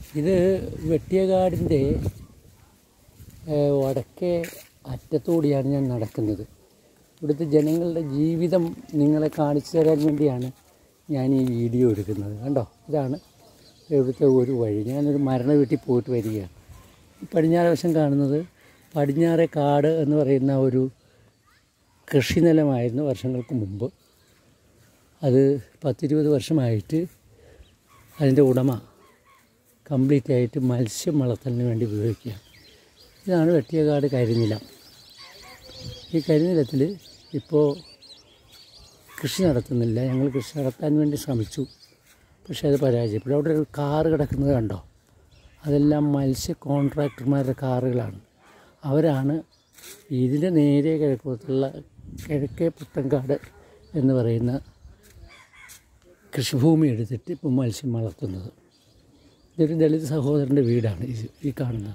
ഇത് വെട്ടിയകാടിൻ്റെ ഏഹ്, വടക്കേ അറ്റത്തുകൂടിയാണ് ഞാൻ നടക്കുന്നത് ഇവിടുത്തെ ജനങ്ങളുടെ ജീവിതം നിങ്ങളെ കാണിച്ചു തരാൻ വേണ്ടിയാണ് ഞാൻ ഈ വീഡിയോ എടുക്കുന്നത് കണ്ടോ ഇതാണ് ഇവിടുത്തെ ഒരു വഴി ഞാനൊരു മരണ വീട്ടിൽ പോയിട്ട് വരികയാണ് പടിഞ്ഞാറ് വശം കാണുന്നത് പടിഞ്ഞാറെ കാട് എന്ന് പറയുന്ന ഒരു കൃഷിനിലമായിരുന്നു വർഷങ്ങൾക്ക് മുമ്പ് അത് പത്തിരുപത് വർഷമായിട്ട് അതിൻ്റെ ഉടമ കംപ്ലീറ്റ് ആയിട്ട് മത്സ്യം വളർത്തലിന് വേണ്ടി ഉപയോഗിക്കുക ഇതാണ് വെട്ടിയകാട് കരിനിലം ഈ കരിനിലത്തിൽ ഇപ്പോൾ കൃഷി നടത്തുന്നില്ല ഞങ്ങൾ കൃഷി നടത്താൻ വേണ്ടി ശ്രമിച്ചു പക്ഷേ അത് പരാജയപ്പെട്ടു അവിടെ ഒരു കാറ് കിടക്കുന്നത് കണ്ടോ അതെല്ലാം മത്സ്യ കോൺട്രാക്ടർമാരുടെ കാറുകളാണ് അവരാണ് ഇതിൻ്റെ നേരെ കിഴക്കോട്ടുള്ള കിഴക്കേ പുത്തൻകാട് എന്ന് പറയുന്ന കൃഷിഭൂമി എടുത്തിട്ട് ഇപ്പോൾ മത്സ്യം വളർത്തുന്നത് ഇതൊരു ദളിത് സഹോദരൻ്റെ വീടാണ് ഇത് ഈ കാണുന്നത്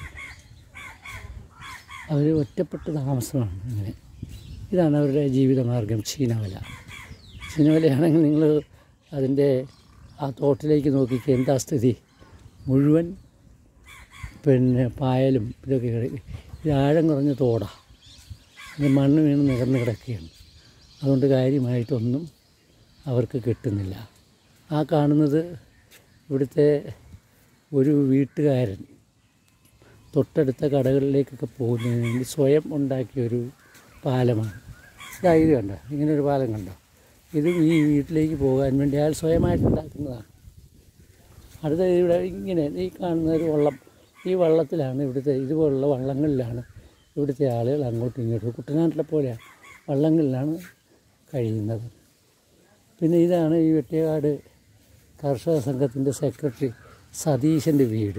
അവർ ഒറ്റപ്പെട്ട താമസമാണ് ഇങ്ങനെ ഇതാണ് അവരുടെ ജീവിതമാർഗം ചീനവല ചീനവലയാണെങ്കിൽ നിങ്ങൾ അതിൻ്റെ ആ തോട്ടിലേക്ക് നോക്കിക്കുക എന്താ സ്ഥിതി മുഴുവൻ പിന്നെ പായലും ഇതൊക്കെ കിട- ഇത് ആഴം കുറഞ്ഞ തോടാണ് ഇത് മണ്ണ് വീണ് നികർന്ന് കിടക്കുകയാണ് അതുകൊണ്ട് കാര്യമായിട്ടൊന്നും അവർക്ക് കിട്ടുന്നില്ല ആ കാണുന്നത് ഇവിടുത്തെ ഒരു വീട്ടുകാരൻ തൊട്ടടുത്ത കടകളിലേക്കൊക്കെ പോകുന്നതിന് വേണ്ടി സ്വയം ഉണ്ടാക്കിയ ഒരു പാലമാണ് ഇതാ ഇത് കണ്ടോ ഇങ്ങനെ ഒരു പാലം കണ്ടോ ഇതും ഈ വീട്ടിലേക്ക് പോകാൻ വേണ്ടി അയാൾ സ്വയമായിട്ട് ഉണ്ടാക്കുന്നതാണ് അടുത്ത ഇവിടെ ഇങ്ങനെ ഈ കാണുന്ന ഒരു വള്ളം ഈ വള്ളത്തിലാണ് ഇവിടുത്തെ ഇതുപോലുള്ള വള്ളങ്ങളിലാണ് ഇവിടുത്തെ ആളുകൾ അങ്ങോട്ടും ഇങ്ങോട്ടും കുട്ടനാട്ടിലെ പോലെയാണ് വള്ളങ്ങളിലാണ് കഴിയുന്നത് പിന്നെ ഇതാണ് ഈ വെട്ടിയകാട് കർഷക സംഘത്തിൻ്റെ സെക്രട്ടറി സതീശൻ്റെ വീട്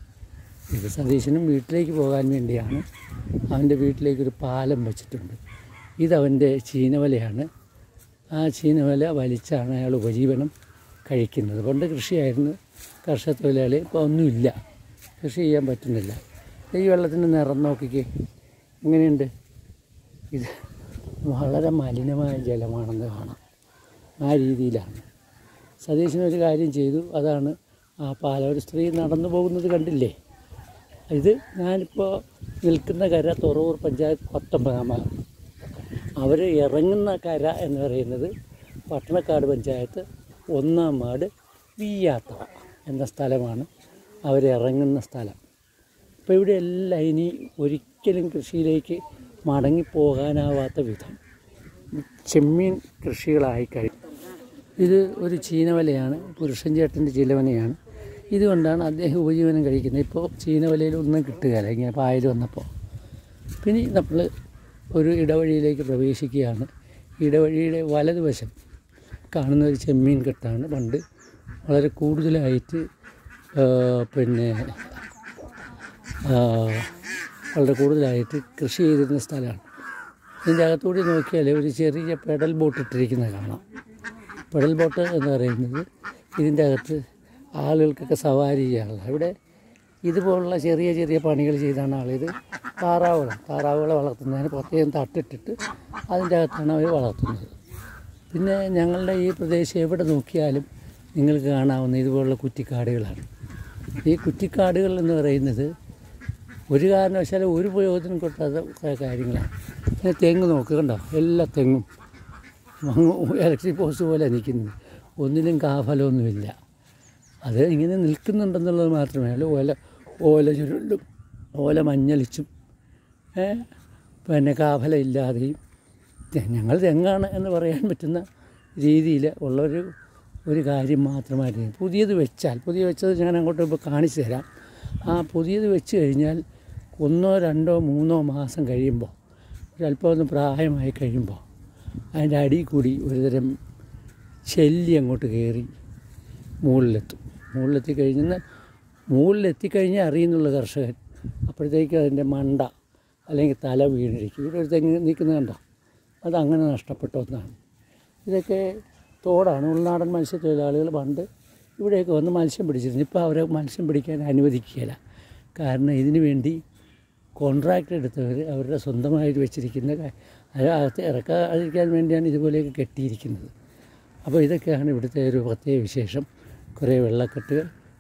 ഇത് സതീശനും വീട്ടിലേക്ക് പോകാൻ വേണ്ടിയാണ് അവൻ്റെ വീട്ടിലേക്കൊരു പാലം വെച്ചിട്ടുണ്ട് ഇതവൻ്റെ ചീനവലയാണ് ആ ചീനവല വലിച്ചാണ് അയാൾ ഉപജീവനം കഴിക്കുന്നത് പണ്ട് കൃഷിയായിരുന്നു കർഷക തൊഴിലാളി ഇപ്പോൾ ഒന്നുമില്ല കൃഷി ചെയ്യാൻ പറ്റുന്നില്ല ഈ വെള്ളത്തിൻ്റെ നിറം നോക്കിക്കേ എങ്ങനെയുണ്ട് ഇത് വളരെ മലിനമായ ജലമാണെന്ന് കാണാം ആ രീതിയിലാണ് സതീശൻ ഒരു കാര്യം ചെയ്തു അതാണ് ആ പാലം ഒരു സ്ത്രീ നടന്നു പോകുന്നത് കണ്ടില്ലേ ഇത് ഞാനിപ്പോൾ നിൽക്കുന്ന കര തുറവൂർ പഞ്ചായത്ത് പത്തൊമ്പതാം ഭാഗം അവർ ഇറങ്ങുന്ന കര എന്ന് പറയുന്നത് പട്ടണക്കാട് പഞ്ചായത്ത് ഒന്നാം വാർഡ് വീയാത്ര എന്ന സ്ഥലമാണ് അവരിറങ്ങുന്ന സ്ഥലം അപ്പോൾ ഇവിടെ എല്ലാം ഇനി ഒരിക്കലും കൃഷിയിലേക്ക് മടങ്ങിപ്പോകാനാവാത്ത വിധം ചെമ്മീൻ കൃഷികളായി കഴിഞ്ഞു ഇത് ഒരു ചീനവലയാണ് പുരുഷൻ ചേട്ടൻ്റെ ചീലവലയാണ് ഇതുകൊണ്ടാണ് അദ്ദേഹം ഉപജീവനം കഴിക്കുന്നത് ഇപ്പോൾ ചീനവലയിൽ ഒന്നും കിട്ടുകയില്ല ഇങ്ങനെ പായൽ വന്നപ്പോൾ പിന്നെ നമ്മൾ ഒരു ഇടവഴിയിലേക്ക് പ്രവേശിക്കുകയാണ് ഇടവഴിയുടെ വലതുവശം കാണുന്ന ഒരു ചെമ്മീൻ കെട്ടാണ് പണ്ട് വളരെ കൂടുതലായിട്ട് ആ, പിന്നെ ആ, വളരെ കൂടുതലായിട്ട് കൃഷി ചെയ്തിരുന്ന സ്ഥലമാണ് ഇതിൻ്റെ അകത്തൂടി നോക്കിയാൽ ഒരു ചെറിയ പെഡൽ ബോട്ട് ഇട്ടിരിക്കുന്നത് കാണാം പെഡൽ ബോട്ട് എന്ന് പറയുന്നത് ഇതിൻ്റെ അകത്ത് ആളുകൾക്കൊക്കെ സവാരി ചെയ്യാനുള്ള ഇവിടെ ഇതുപോലുള്ള ചെറിയ ചെറിയ പണികൾ ചെയ്താണ് ആളിത് താറാവുകൾ താറാവുകളെ വളർത്തുന്നതിന് പ്രത്യേകം തട്ടിട്ടിട്ട് അതിൻ്റെ അകത്താണ് അവർ വളർത്തുന്നത് പിന്നെ ഞങ്ങളുടെ ഈ പ്രദേശം എവിടെ നോക്കിയാലും നിങ്ങൾക്ക് കാണാവുന്ന ഇതുപോലുള്ള കുറ്റിക്കാടുകളാണ് ഈ കുറ്റിക്കാടുകൾ എന്ന് പറയുന്നത് ഒരു കാരണവശാലും ഒരു പ്രയോജനം കിട്ടാത്ത കുറേ കാര്യങ്ങളാണ് പിന്നെ തെങ്ങ് നോക്കുക കണ്ടോ എല്ലാ തെങ്ങും ഇലക്ട്രിക് പോസ്റ്റ് പോലെ നിൽക്കുന്നത് ഒന്നിലും കാഫലമൊന്നുമില്ല അത് ഇങ്ങനെ നിൽക്കുന്നുണ്ടെന്നുള്ളത് മാത്രമേ ഉള്ളൂ ഓല ഓല ചുരുണ്ടും ഓല മഞ്ഞളിച്ചും ഏ, പിന്നെ കാഫല ഇല്ലാതെയും തെ- ഞങ്ങൾ തെങ്ങാണ് എന്ന് പറയാൻ പറ്റുന്ന രീതിയിൽ ഉള്ളൊരു ഒരു കാര്യം മാത്രമായിട്ട് പുതിയത് വെച്ചാൽ പുതിയ വെച്ചത് ഞാൻ അങ്ങോട്ട് ഇപ്പോൾ കാണിച്ചു തരാം ആ പുതിയത് വെച്ച് കഴിഞ്ഞാൽ ഒന്നോ രണ്ടോ മൂന്നോ മാസം കഴിയുമ്പോൾ ഒരല്പം ഒന്ന് പ്രായമായി കഴിയുമ്പോൾ അതിൻ്റെ അടിയിൽ കൂടി ഒരുതരം ചെല്ലി അങ്ങോട്ട് കയറി മുകളിലെത്തും മുകളിലെത്തി കഴിഞ്ഞാൽ മുകളിലെത്തിക്കഴിഞ്ഞാൽ അറിയുന്നുള്ള കർഷകൻ അപ്പോഴത്തേക്ക് അതിൻ്റെ മണ്ട അല്ലെങ്കിൽ തല വീണിരിക്കും ഇവിടെ ഒരു തെങ്ങ് നിൽക്കുന്നത് കണ്ടോ അതങ്ങനെ നഷ്ടപ്പെട്ട ഒന്നാണ് ഇതൊക്കെ തോടാണ് ഉൾനാടൻ മത്സ്യത്തൊഴിലാളികൾ പണ്ട് ഇവിടെയൊക്കെ വന്ന് മത്സ്യം പിടിച്ചിരുന്നു ഇപ്പോൾ അവരെ മത്സ്യം പിടിക്കാൻ അനുവദിക്കുകയില്ല കാരണം ഇതിനു വേണ്ടി കോൺട്രാക്റ്റ് എടുത്തവർ അവരുടെ സ്വന്തമായിട്ട് വെച്ചിരിക്കുന്ന ക- അത് അകത്ത് ഇറക്കാതിരിക്കാൻ വേണ്ടിയാണ് ഇതുപോലെയൊക്കെ കെട്ടിയിരിക്കുന്നത് അപ്പോൾ ഇതൊക്കെയാണ് ഇവിടുത്തെ ഒരു പ്രത്യേക വിശേഷം കുറേ വെള്ളക്കെട്ടുകൾ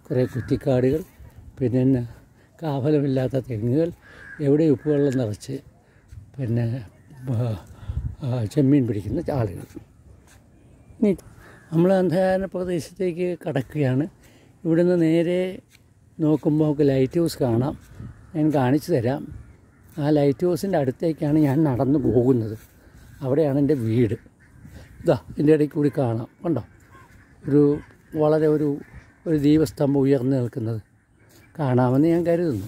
കുറേ കുറ്റിക്കാടുകൾ പിന്നെ എന്നാ കാഫലമില്ലാത്ത തെങ്ങുകൾ എവിടെ ഉപ്പുവെള്ളം നിറച്ച് പിന്നെ ആ, ആ, ചെമ്മീൻ പിടിക്കുന്ന ആളുകൾ ഇനി നമ്മൾ അന്ധകാര പ്രദേശത്തേക്ക് കടക്കുകയാണ് ഇവിടുന്ന് നേരെ നോക്കുമ്പോൾ നമുക്ക് ലൈറ്റ് ഹൗസ് കാണാം ഞാൻ കാണിച്ചു തരാം ആ ലൈറ്റ് ഹൗസിൻ്റെ അടുത്തേക്കാണ് ഞാൻ നടന്നു പോകുന്നത് അവിടെയാണ് എൻ്റെ വീട് ഇതാ ഇതിൻ്റെ ഇടയ്ക്ക് കൂടി കാണാം കണ്ടോ ഒരു വളരെ ഒരു ഒരു ദീപസ്തംഭം ഉയർന്നു നിൽക്കുന്നത് കാണാമെന്ന് ഞാൻ കരുതുന്നു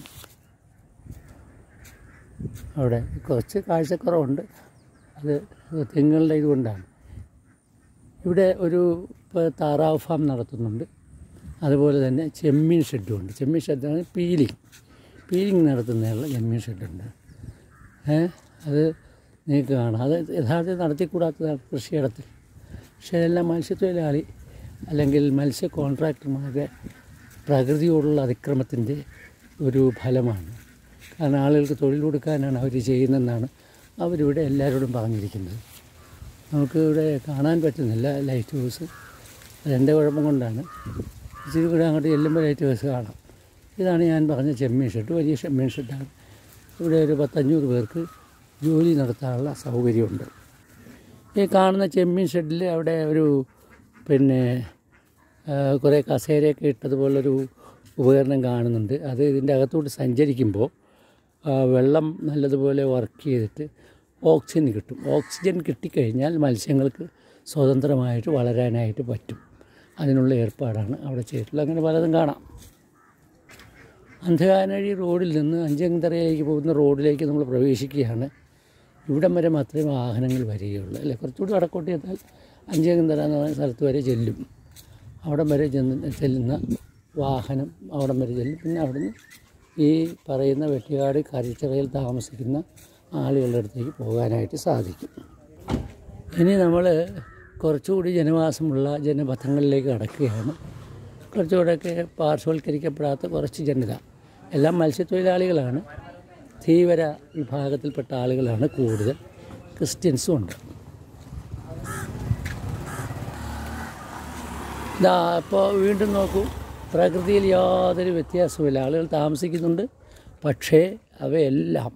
അവിടെ കുറച്ച് കാഴ്ചക്കുറവുണ്ട് അത് തെങ്ങുകളുടെ ഇതുകൊണ്ടാണ് ഇവിടെ ഒരു ഇപ്പോൾ താറാവ് ഫാം നടത്തുന്നുണ്ട് അതുപോലെ തന്നെ ചെമ്മീൻ ഷെഡും ഉണ്ട് ചെമ്മീൻ ഷെഡാണ് പീലിംഗ് പീലിംഗ് നടത്തുന്നതിനുള്ള ചെമ്മീൻ ഷെഡുണ്ട് ഏ അത് നിങ്ങൾക്ക് കാണാം അത് യഥാർത്ഥത്തിൽ നടത്തിക്കൂടാത്തതാണ് കൃഷിയിടത്തിൽ പക്ഷേ എല്ലാം മത്സ്യത്തൊഴിലാളി അല്ലെങ്കിൽ മത്സ്യ കോൺട്രാക്ടർമാരുടെ പ്രകൃതിയോടുള്ള അതിക്രമത്തിൻ്റെ ഒരു ഫലമാണ് കാരണം ആളുകൾക്ക് തൊഴിൽ കൊടുക്കാനാണ് അവർ ചെയ്യുന്നതെന്നാണ് അവരിവിടെ എല്ലാവരോടും പറഞ്ഞിരിക്കുന്നത് നമുക്ക് ഇവിടെ കാണാൻ പറ്റുന്നില്ല ലൈറ്റ് ഹൗസ് അതെൻ്റെ കുഴപ്പം കൊണ്ടാണ് ഇച്ചിരി കൂടെ അങ്ങോട്ട് ചെല്ലുമ്പോൾ ലൈറ്റ് ഹൗസ് കാണാം ഇതാണ് ഞാൻ പറഞ്ഞ ചെമ്മീൻ ഷെഡ് വലിയ ചെമ്മീൻ ഷെഡാണ് ഇവിടെ ഒരു പത്തഞ്ഞൂറ് പേർക്ക് ജോലി നടത്താനുള്ള സൗകര്യമുണ്ട് ഈ കാണുന്ന ചെമ്മീൻ ഷെഡിൽ അവിടെ ഒരു പിന്നെ ആ, കുറേ കസേരയൊക്കെ ഇട്ടതുപോലൊരു ഉപകരണം കാണുന്നുണ്ട് അത് ഇതിൻ്റെ അകത്തോട്ട് സഞ്ചരിക്കുമ്പോൾ ആ, വെള്ളം നല്ലതുപോലെ വർക്ക് ചെയ്തിട്ട് ഓക്സിജൻ കിട്ടും ഓക്സിജൻ കിട്ടിക്കഴിഞ്ഞാൽ മത്സ്യങ്ങൾക്ക് സ്വതന്ത്രമായിട്ട് വളരാനായിട്ട് പറ്റും അതിനുള്ള ഏർപ്പാടാണ് അവിടെ ചെയ്തിട്ടുള്ളത് അങ്ങനെ പലതും കാണാം അന്ധകാനഴി റോഡിൽ നിന്ന് അഞ്ചങ്കരയിലേക്ക് പോകുന്ന റോഡിലേക്ക് നമ്മൾ പ്രവേശിക്കുകയാണ് ഇവിടം വരെ മാത്രമേ വാഹനങ്ങൾ വരികയുള്ളൂ അല്ലേ കുറച്ചുകൂടി വടക്കോട്ട് ചെന്നാൽ അഞ്ചങ്കര എന്ന് പറയുന്ന സ്ഥലത്ത് വരെ ചെല്ലും അവിടം വരെ ചെന്ന് ചെല്ലുന്ന വാഹനം അവിടം വരെ ചെല്ലും പിന്നെ അവിടുന്ന് ഈ പറയുന്ന വെട്ടിക്കാട് കരിച്ചിറയിൽ താമസിക്കുന്ന ആളുകളുടെ അടുത്തേക്ക് പോകാനായിട്ട് സാധിക്കും ഇനി നമ്മൾ കുറച്ചുകൂടി ജനവാസമുള്ള ജനപഥങ്ങളിലേക്ക് കടക്കുകയാണ് കുറച്ചുകൂടെയൊക്കെ പാർശ്വവൽക്കരിക്കപ്പെടാത്ത കുറച്ച് ജനത എല്ലാം മത്സ്യത്തൊഴിലാളികളാണ് ധീവര വിഭാഗത്തിൽപ്പെട്ട ആളുകളാണ് കൂടുതൽ ക്രിസ്ത്യൻസും ഉണ്ട് ഇതാ ഇപ്പോൾ വീണ്ടും നോക്കൂ പ്രകൃതിയിൽ യാതൊരു വ്യത്യാസവുമില്ല ആളുകൾ താമസിക്കുന്നുണ്ട് പക്ഷേ അവയെല്ലാം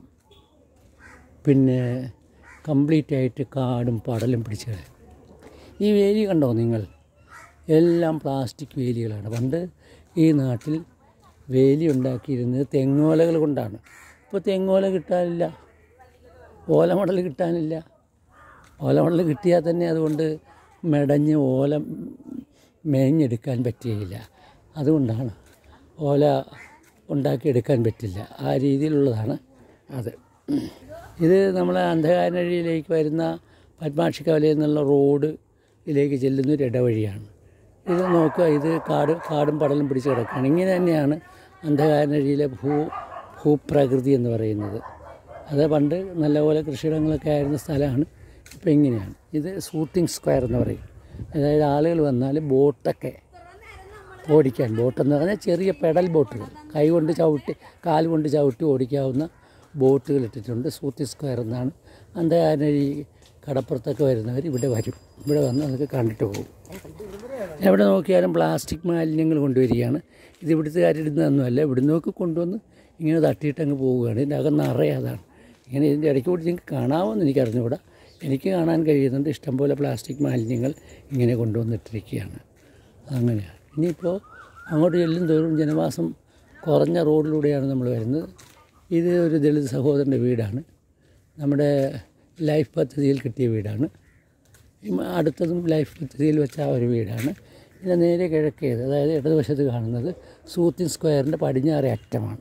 പിന്നെ കംപ്ലീറ്റ് ആയിട്ട് കാടും പടലും പിടിച്ച് കളയും. ഈ വേലി കണ്ടോ നിങ്ങൾ എല്ലാം പ്ലാസ്റ്റിക് വേലികളാണ് പണ്ട് ഈ നാട്ടിൽ വേലി ഉണ്ടാക്കിയിരുന്നത് തെങ്ങോലകൾ കൊണ്ടാണ് ഇപ്പോൾ തെങ്ങോല കിട്ടാനില്ല ഓലമടൽ കിട്ടാനില്ല ഓലമടൽ കിട്ടിയാൽ തന്നെ അതുകൊണ്ട് മെടഞ്ഞ് ഓല മേഞ്ഞെടുക്കാൻ പറ്റുകയില്ല അതുകൊണ്ടാണ് ഓല ഉണ്ടാക്കിയെടുക്കാൻ പറ്റില്ല ആ രീതിയിലുള്ളതാണ് അത് ഇത് നമ്മളെ അന്ധകാരഴിയിലേക്ക് വരുന്ന പത്മാക്ഷിക്കവലയിൽ നിന്നുള്ള റോഡിലേക്ക് ചെല്ലുന്ന ഒരു ഇടവഴിയാണ് ഇത് നോക്കുക ഇത് കാട് കാടും പടലും പിടിച്ച് കിടക്കുകയാണ് ഇങ്ങനെ തന്നെയാണ് അന്ധകാരഴിയിലെ ഭൂ ഭൂപ്രകൃതി എന്ന് പറയുന്നത് അത് പണ്ട് നല്ലപോലെ കൃഷിയിടങ്ങളൊക്കെ ആയിരുന്ന സ്ഥലമാണ് ഇപ്പോൾ ഇങ്ങനെയാണ് ഇത് ഷൂട്ടിംഗ് സ്ക്വയർ എന്ന് പറയും അതായത് ആളുകൾ വന്നാൽ ബോട്ടൊക്കെ ഓടിക്കാൻ ബോട്ടെന്ന് പറഞ്ഞാൽ ചെറിയ പെഡൽ ബോട്ടുകൾ കൈ കൊണ്ട് ചവിട്ടി കാൽ കൊണ്ട് ചവിട്ടി ഓടിക്കാവുന്ന ബോട്ടുകൾ ഇട്ടിട്ടുണ്ട് സൂത്തി സ്ക്വയർ എന്നാണ് അന്ധകാരനഴി കടപ്പുറത്തൊക്കെ വരുന്നവർ ഇവിടെ വരും ഇവിടെ വന്ന് അതൊക്കെ കണ്ടിട്ട് പോകും എവിടെ നോക്കിയാലും പ്ലാസ്റ്റിക് മാലിന്യങ്ങൾ കൊണ്ടുവരികയാണ് ഇത് ഇവിടുത്തെ കാര്യമിടുന്നതൊന്നുമല്ല ഇവിടെ നിന്നൊക്കെ കൊണ്ടുവന്ന് ഇങ്ങനെ തട്ടിയിട്ട് അങ്ങ് പോവുകയാണ് ഇതിൻ്റെ അകം നിറയെ അതാണ് ഇങ്ങനെ ഇതിൻ്റെ ഇടയ്ക്ക് കൂടി നിങ്ങൾക്ക് കാണാമോയെന്ന് എനിക്ക് അറിഞ്ഞുകൂടാ എനിക്ക് കാണാൻ കഴിയുന്നുണ്ട് ഇഷ്ടംപോലെ പ്ലാസ്റ്റിക് മാലിന്യങ്ങൾ ഇങ്ങനെ കൊണ്ടുവന്നിട്ടിരിക്കുകയാണ് അങ്ങനെയാണ് ഇനിയിപ്പോൾ അങ്ങോട്ട് ചെല്ലും തോറും ജനവാസം കുറഞ്ഞ റോഡിലൂടെയാണ് നമ്മൾ വരുന്നത് ഇത് ഒരു ദളിത് സഹോദരൻ്റെ വീടാണ് നമ്മുടെ ലൈഫ് പദ്ധതിയിൽ കിട്ടിയ വീടാണ് ഈ മ- അടുത്തതും ലൈഫ് പദ്ധതിയിൽ വെച്ച ആ ഒരു വീടാണ് പിന്നെ നേരെ കിഴക്കേത് അതായത് ഇടതുവശത്ത് കാണുന്നത് സൂത്തിൻ സ്ക്വയറിൻ്റെ പടിഞ്ഞാറേ അറ്റമാണ്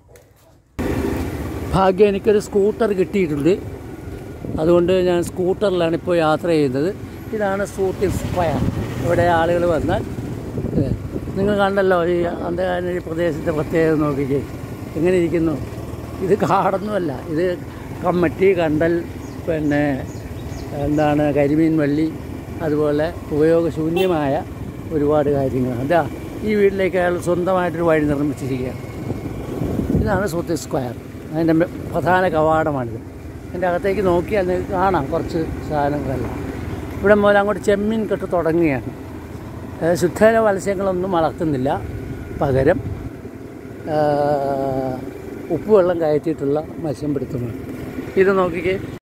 ഭാഗ്യം എനിക്കൊരു സ്കൂട്ടർ കിട്ടിയിട്ടുണ്ട് അതുകൊണ്ട് ഞാൻ സ്കൂട്ടറിലാണ് ഇപ്പോൾ യാത്ര ചെയ്യുന്നത് ഇതാണ് സൂത്തിൻ സ്ക്വയർ ഇവിടെ ആളുകൾ വന്നാൽ ഇത് നിങ്ങൾ കണ്ടല്ലോ ഈ അന്ധകാരി പ്രദേശത്തെ പ്രത്യേകത നോക്കിക്കേ എങ്ങനെ ഇരിക്കുന്നു ഇത് കാടൊന്നുമല്ല ഇത് കമ്മറ്റി കണ്ടൽ പിന്നെ എന്താണ് കരിമീൻ വള്ളി അതുപോലെ ഉപയോഗശൂന്യമായ ഒരുപാട് കാര്യങ്ങളാണ് അതാ ഈ വീട്ടിലേക്ക് അയാൾ സ്വന്തമായിട്ടൊരു വഴി നിർമ്മിച്ചിരിക്കുകയാണ് ഇതാണ് സൂത്തി സ്ക്വയർ അതിൻ്റെ മെ- പ്രധാന കവാടമാണിത് അതിൻ്റെ അകത്തേക്ക് നോക്കിയാൽ നിങ്ങൾക്ക് കാണാം കുറച്ച് സാധനങ്ങളെല്ലാം ഇവിടെ മുതൽ അങ്ങോട്ട് ചെമ്മീൻ കെട്ട് തുടങ്ങുകയാണ് അതായത് ശുദ്ധജല മത്സ്യങ്ങളൊന്നും വളർത്തുന്നില്ല പകരം ആ, ഉപ്പുവെള്ളം കയറ്റിയിട്ടുള്ള മത്സ്യം പിടുത്തമാണ് ഇത് നോക്കിക്കേ